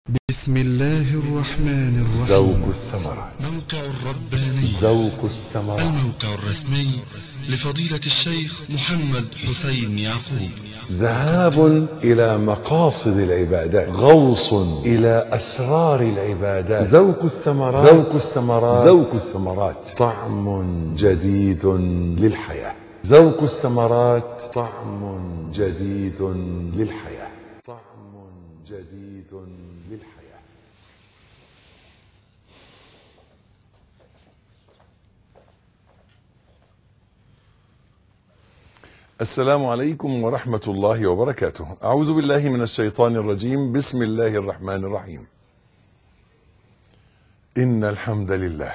بسم الله الرحمن الرحيم ذوق الثمرة موقع الرباني ذوق الثمرة الموقع الرسمي لفضيلة الشيخ محمد حسين يعقوب ذهاب إلى مقاصد العبادات غوص إلى أسرار العبادات ذوق الثمرات ذوق الثمرات ذوق الثمرات طعم جديد للحياة ذوق الثمرات طعم جديد للحياة طعم جديد للحياة السلام عليكم ورحمة الله وبركاته أعوذ بالله من الشيطان الرجيم بسم الله الرحمن الرحيم إن الحمد لله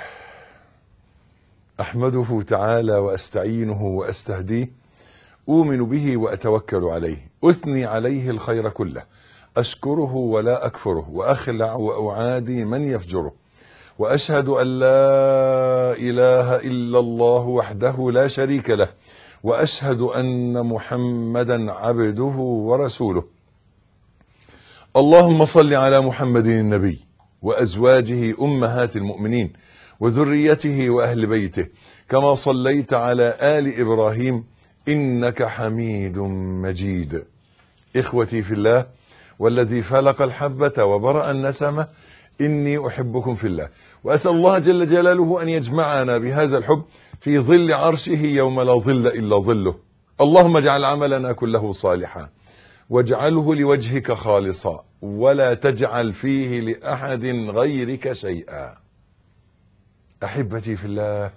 أحمده تعالى وأستعينه وأستهديه أؤمن به وأتوكل عليه أثني عليه الخير كله أشكره ولا أكفره وأخلع وأعادي من يفجره وأشهد أن لا إله إلا الله وحده لا شريك له واشهد ان محمدا عبده ورسوله اللهم صل على محمد النبي وازواجه امهات المؤمنين وذريته واهل بيته كما صليت على ال ابراهيم انك حميد مجيد اخوتي في الله والذي فلق الحبه وبرا النسمه اني احبكم في الله واسال الله جل جلاله ان يجمعنا بهذا الحب في ظل عرشه يوم لا ظل الا ظله اللهم اجعل عملنا كله صالحا واجعله لوجهك خالصا ولا تجعل فيه لاحد غيرك شيئا احبتي في الله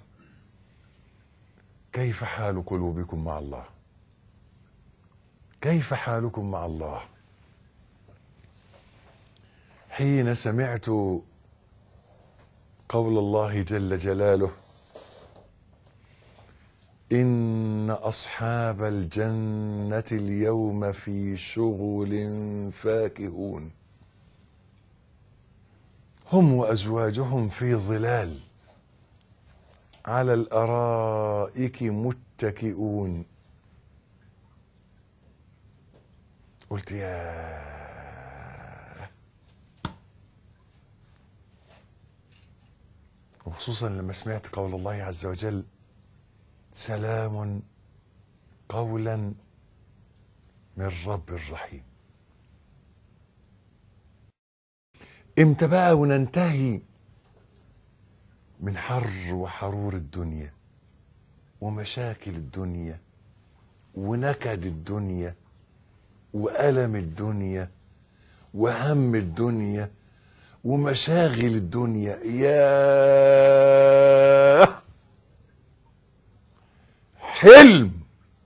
كيف حال قلوبكم مع الله كيف حالكم مع الله حين سمعت قول الله جل جلاله ان اصحاب الجنه اليوم في شغل فاكهون هم وازواجهم في ظلال على الارائك متكئون قلت يا وخصوصا لما سمعت قول الله عز وجل سلام قولا من رب رحيم امتى بقى وننتهي من حر وحرور الدنيا ومشاكل الدنيا ونكد الدنيا وألم الدنيا وهم الدنيا ومشاغل الدنيا يا حلم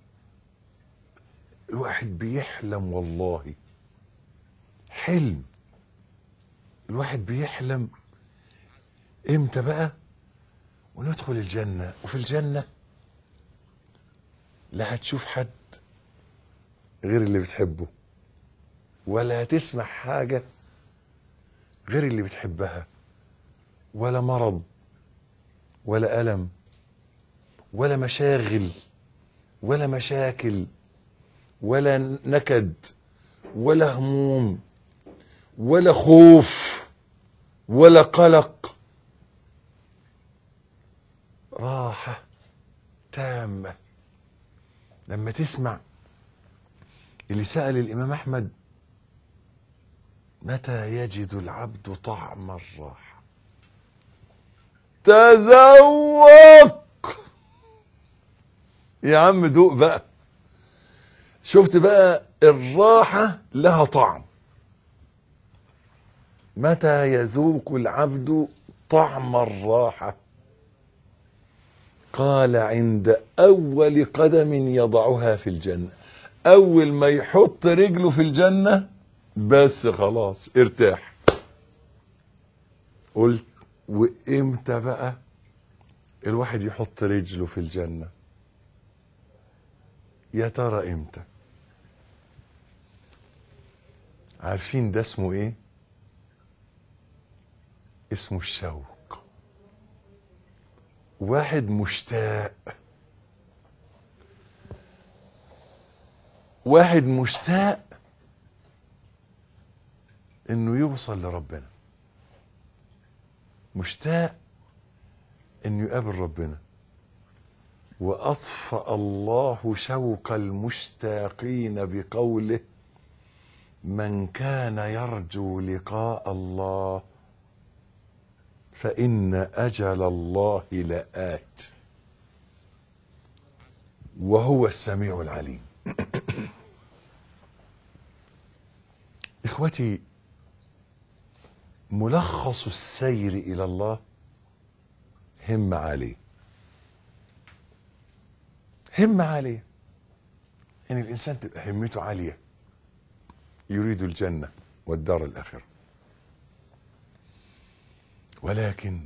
الواحد بيحلم والله حلم الواحد بيحلم امتى بقى وندخل الجنة وفي الجنة لا هتشوف حد غير اللي بتحبه ولا هتسمع حاجة غير اللي بتحبها ولا مرض ولا ألم ولا مشاغل ولا مشاكل ولا نكد ولا هموم ولا خوف ولا قلق راحة تامة لما تسمع اللي سأل الإمام أحمد متى يجد العبد طعم الراحة تذوق يا عم دوق بقى شفت بقى الراحة لها طعم متى يذوق العبد طعم الراحة قال عند أول قدم يضعها في الجنة أول ما يحط رجله في الجنة بس خلاص ارتاح قلت وامتى بقى الواحد يحط رجله في الجنة يا ترى امتى عارفين ده اسمه ايه اسمه الشوق واحد مشتاق واحد مشتاق انه يوصل لربنا مشتاق انه يقابل ربنا واطفأ الله شوق المشتاقين بقوله من كان يرجو لقاء الله فإن أجل الله لآت وهو السميع العليم إخوتي ملخص السير إلى الله هم عليه هم عليه إن الإنسان تبقى همته عالية يريد الجنة والدار الآخرة ولكن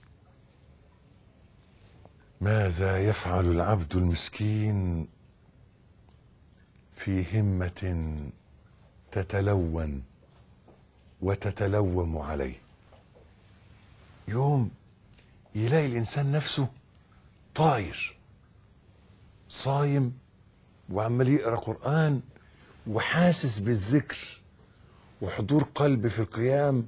ماذا يفعل العبد المسكين في همة تتلون وتتلوم عليه يوم يلاقي الإنسان نفسه طاير صايم وعمال يقرأ قرآن وحاسس بالذكر وحضور قلب في القيام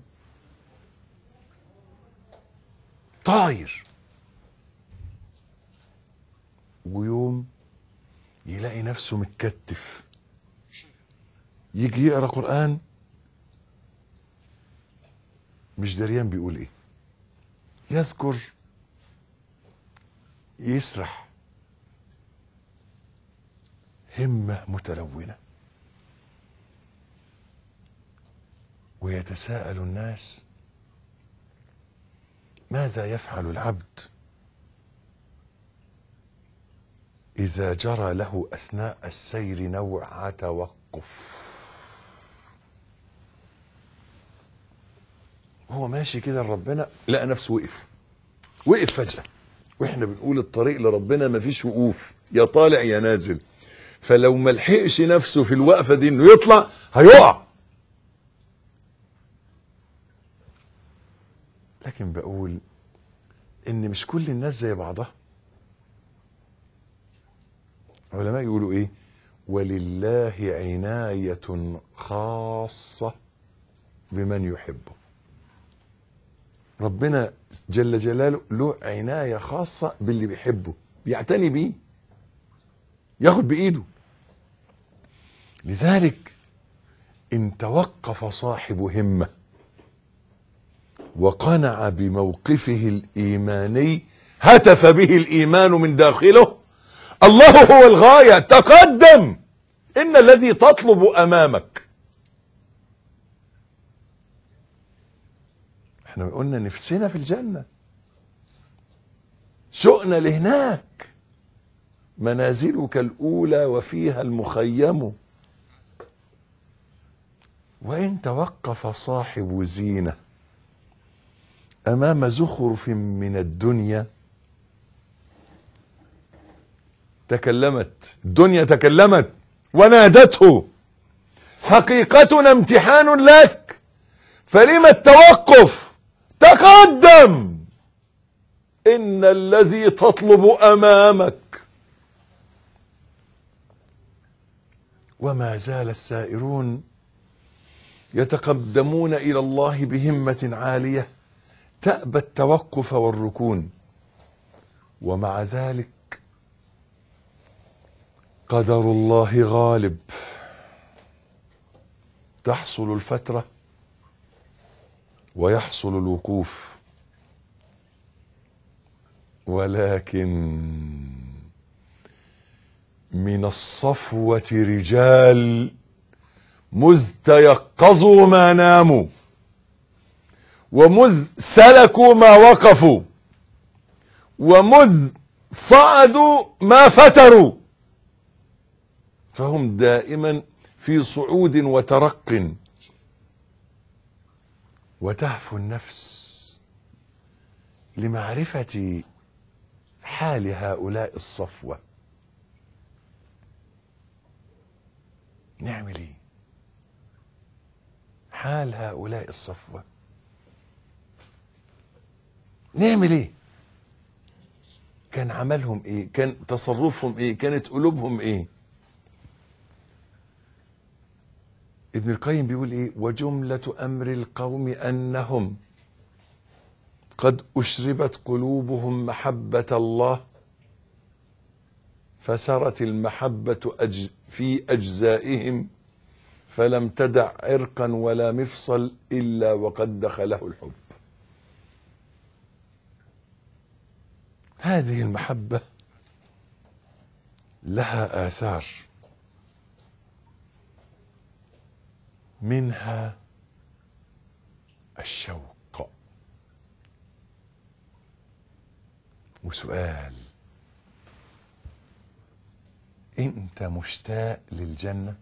طاير ويوم يلاقي نفسه متكتف يجي يقرا قران مش دريان بيقول ايه يذكر يسرح همه متلونه ويتساءل الناس ماذا يفعل العبد اذا جرى له اثناء السير نوع توقف هو ماشي كده لربنا لقى نفسه وقف وقف فجأة واحنا بنقول الطريق لربنا مفيش وقوف يا طالع يا نازل فلو ما لحقش نفسه في الوقفة دي انه يطلع هيقع لكن بقول ان مش كل الناس زي بعضها علماء يقولوا ايه ولله عناية خاصة بمن يحبه ربنا جل جلاله له عناية خاصة باللي بيحبه بيعتني بيه ياخد بإيده لذلك إن توقف صاحب همة وقنع بموقفه الإيماني هتف به الإيمان من داخله الله هو الغاية تقدم إن الذي تطلب أمامك احنا قلنا نفسنا في الجنة شؤنا لهناك منازلك الأولى وفيها المخيم وإن توقف صاحب زينة أمام زخرف من الدنيا تكلمت الدنيا تكلمت ونادته حقيقتنا امتحان لك فلما التوقف تقدم ان الذي تطلب امامك وما زال السائرون يتقدمون الى الله بهمه عاليه تابى التوقف والركون ومع ذلك قدر الله غالب تحصل الفتره ويحصل الوقوف ولكن من الصفوة رجال مذ تيقظوا ما ناموا ومذ سلكوا ما وقفوا ومذ صعدوا ما فتروا فهم دائما في صعود وترق وتهفو النفس لمعرفة حال هؤلاء الصفوة نعمل ايه حال هؤلاء الصفوة نعمل ايه كان عملهم ايه كان تصرفهم ايه كانت قلوبهم ايه ابن القيم بيقول ايه وجملة امر القوم انهم قد اشربت قلوبهم محبة الله فسرت المحبة أج في اجزائهم فلم تدع عرقا ولا مفصل الا وقد دخله الحب هذه المحبة لها آثار منها الشوق وسؤال انت مشتاق للجنة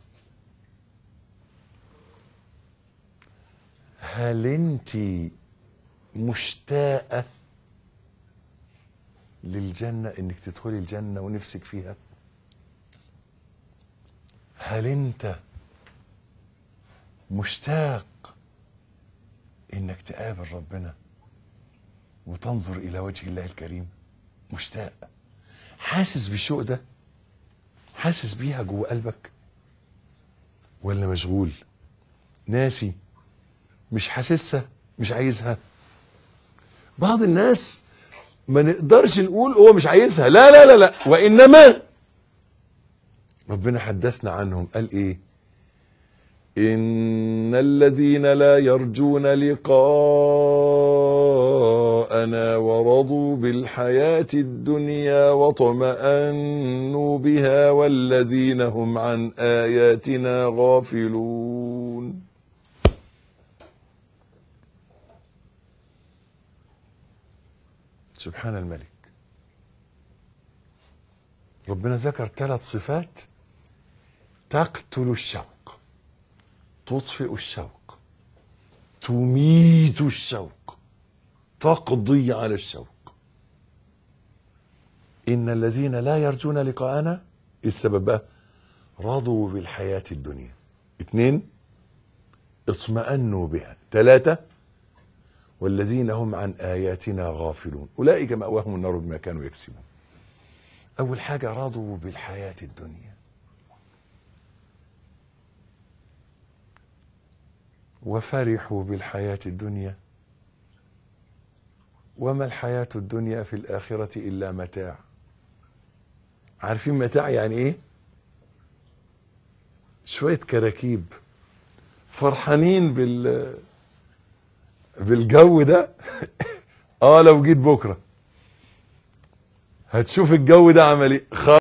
هل انت مشتاقة للجنة انك تدخلي الجنة ونفسك فيها هل انت مشتاق انك تقابل ربنا وتنظر الى وجه الله الكريم مشتاق حاسس بالشوق ده حاسس بيها جوه قلبك ولا مشغول ناسي مش حاسسها مش عايزها بعض الناس ما نقدرش نقول هو مش عايزها لا لا لا لا وانما ربنا حدثنا عنهم قال ايه ان الذين لا يرجون لقاءنا ورضوا بالحياة الدنيا وطمأنوا بها والذين هم عن آياتنا غافلون سبحان الملك ربنا ذكر ثلاث صفات تقتل الشوق تطفئ الشوق تميت الشوق تقضي على الشوق إن الذين لا يرجون لقاءنا إيه السبب بقى رضوا بالحياة الدنيا اثنين اطمأنوا بها ثلاثة والذين هم عن آياتنا غافلون أولئك مأواهم النار بما كانوا يكسبون أول حاجة رضوا بالحياة الدنيا وفرحوا بالحياة الدنيا وما الحياة الدنيا في الآخرة إلا متاع عارفين متاع يعني إيه شوية كراكيب فرحانين بال بالجو ده اه لو جيت بكره هتشوف الجو ده عمل ايه